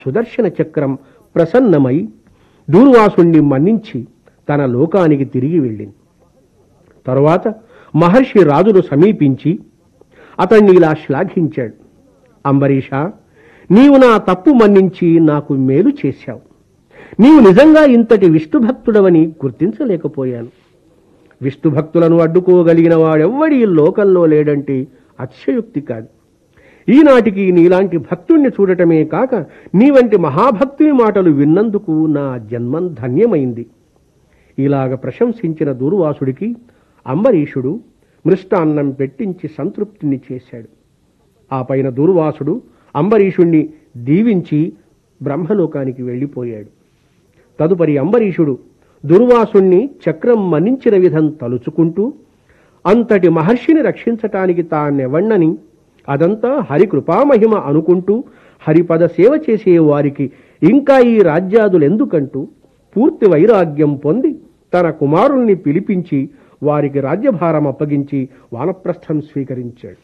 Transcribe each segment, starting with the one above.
సుదర్శన చక్రం ప్రసన్నమై దూర్వాసుణ్ణి మన్నించి తన లోకానికి తిరిగి వెళ్ళింది తరువాత మహర్షి రాజును సమీపించి అతన్ని ఇలా శ్లాఘించాడు అంబరీష నీవు నా తప్పు మన్నించి నాకు మేలు చేశావు నీవు నిజంగా ఇంతటి విష్ణుభక్తుడవని గుర్తించలేకపోయాను విష్ణుభక్తులను అడ్డుకోగలిగిన వాడెవ్వడి ఈ లోకంలో లేడంటే అతిశయుక్తి కాదు ఈనాటికి నీలాంటి భక్తుణ్ణి చూడటమే కాక నీ వంటి మహాభక్తుని మాటలు విన్నందుకు నా జన్మం ధన్యమైంది ఇలాగ ప్రశంసించిన దూర్వాసుడికి అంబరీషుడు మృష్టాన్నం పెట్టించి సంతృప్తిని చేశాడు ఆ పైన దూర్వాసుడు అంబరీషుణ్ణి దీవించి బ్రహ్మలోకానికి వెళ్ళిపోయాడు తదుపరి అంబరీషుడు దుర్వాసుణ్ణి చక్రం మన్నించిన విధం తలుచుకుంటూ అంతటి మహర్షిని రక్షించటానికి తానెవణ్ణని అదంతా హరికృపామహిమ అనుకుంటూ హరిపద సేవ చేసే వారికి ఇంకా ఈ రాజ్యాదులెందుకంటూ పూర్తి వైరాగ్యం పొంది తన కుమారుల్ని పిలిపించి వారికి రాజ్యభారం అప్పగించి వానప్రస్థం స్వీకరించాడు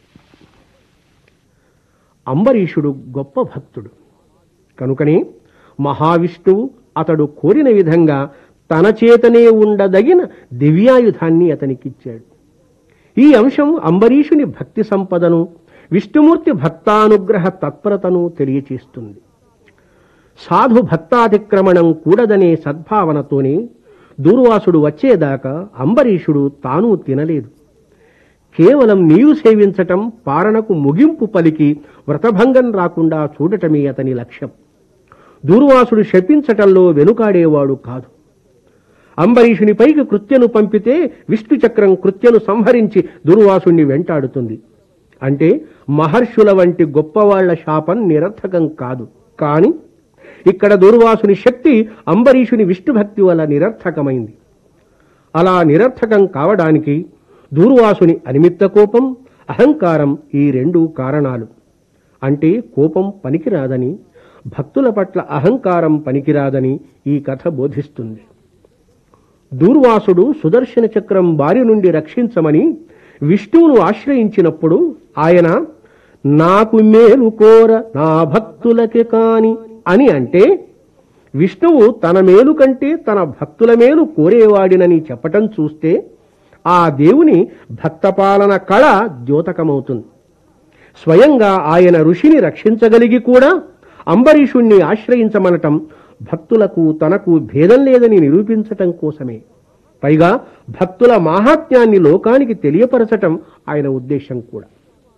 అంబరీషుడు గొప్ప భక్తుడు కనుకనే మహావిష్ణువు అతడు కోరిన విధంగా తన చేతనే ఉండదగిన దివ్యాయుధాన్ని అతనికిచ్చాడు ఈ అంశం అంబరీషుని భక్తి సంపదను విష్ణుమూర్తి భక్తానుగ్రహ తత్పరతను తెలియచేస్తుంది సాధు భక్తాతిక్రమణం కూడదనే సద్భావనతోనే దూర్వాసుడు వచ్చేదాకా అంబరీషుడు తాను తినలేదు కేవలం నీరు సేవించటం పారణకు ముగింపు పలికి వ్రతభంగం రాకుండా చూడటమే అతని లక్ష్యం దూర్వాసుడు శపించటంలో వెనుకాడేవాడు కాదు అంబరీషుని పైకి కృత్యను పంపితే విష్ణు చక్రం కృత్యను సంహరించి దుర్వాసుణ్ణి వెంటాడుతుంది అంటే మహర్షుల వంటి గొప్పవాళ్ల శాపం నిరర్థకం కాదు కాని ఇక్కడ దుర్వాసుని శక్తి అంబరీషుని విష్ణుభక్తి వల్ల నిరర్థకమైంది అలా నిరర్థకం కావడానికి దూర్వాసుని అనిమిత్త కోపం అహంకారం ఈ రెండు కారణాలు అంటే కోపం పనికిరాదని భక్తుల పట్ల అహంకారం పనికిరాదని ఈ కథ బోధిస్తుంది దూర్వాసుడు సుదర్శన చక్రం బారి నుండి రక్షించమని విష్ణువును ఆశ్రయించినప్పుడు ఆయన నాకు మేలు కోర నా భక్తులకి కాని అని అంటే విష్ణువు తన మేలు కంటే తన భక్తుల మేలు కోరేవాడినని చెప్పటం చూస్తే ఆ దేవుని భక్తపాలన కళ ద్యోతకమవుతుంది స్వయంగా ఆయన ఋషిని రక్షించగలిగి కూడా అంబరీషుణ్ణి ఆశ్రయించమనటం భక్తులకు తనకు భేదం లేదని నిరూపించటం కోసమే పైగా భక్తుల మాహాత్మ్యాన్ని లోకానికి తెలియపరచటం ఆయన ఉద్దేశం కూడా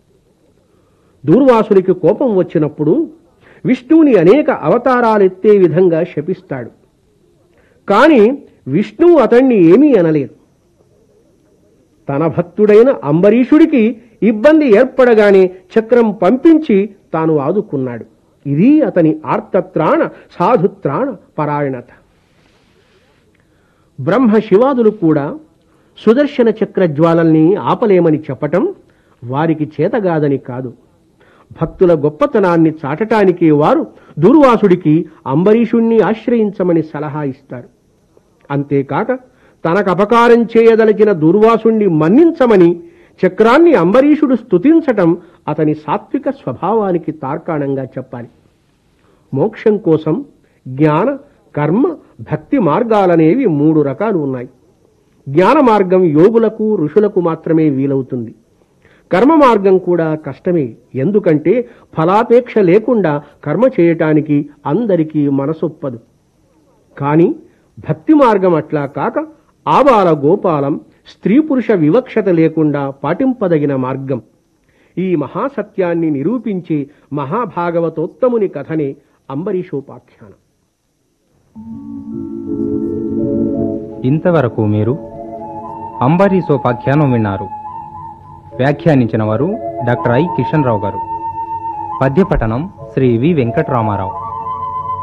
దూర్వాసునికి కోపం వచ్చినప్పుడు విష్ణువుని అనేక అవతారాలెత్తే విధంగా శపిస్తాడు కాని విష్ణువు అతణ్ణి ఏమీ అనలేదు తన భక్తుడైన అంబరీషుడికి ఇబ్బంది ఏర్పడగానే చక్రం పంపించి తాను ఆదుకున్నాడు ఇది అతని ఆర్తత్రాణ సాధుత్రాణ పరాయణత బ్రహ్మ శివాదులు కూడా సుదర్శన చక్ర జ్వాలల్ని ఆపలేమని చెప్పటం వారికి చేతగాదని కాదు భక్తుల గొప్పతనాన్ని చాటటానికి వారు దుర్వాసుడికి అంబరీషుణ్ణి ఆశ్రయించమని సలహా ఇస్తారు అంతేకాక తనకు అపకారం చేయదలిచిన దుర్వాసుణ్ణి మన్నించమని చక్రాన్ని అంబరీషుడు స్తుతించటం అతని సాత్విక స్వభావానికి తార్కాణంగా చెప్పాలి మోక్షం కోసం జ్ఞాన కర్మ భక్తి మార్గాలనేవి మూడు రకాలు ఉన్నాయి జ్ఞాన మార్గం యోగులకు ఋషులకు మాత్రమే వీలవుతుంది కర్మ మార్గం కూడా కష్టమే ఎందుకంటే ఫలాపేక్ష లేకుండా కర్మ చేయటానికి అందరికీ మనసొప్పదు కాని భక్తి మార్గం అట్లా కాక ఆబాల గోపాలం స్త్రీ పురుష వివక్షత లేకుండా పాటింపదగిన మార్గం ఈ మహాసత్యాన్ని నిరూపించే మహాభాగవతోత్తముని కథనే అంబరీషోపాఖ్యానం ఇంతవరకు మీరు అంబరీసోపాఖ్యానం విన్నారు వ్యాఖ్యానించిన వారు డాక్టర్ ఐ కిషన్ రావు గారు పద్యపఠనం శ్రీ వి వెంకటరామారావు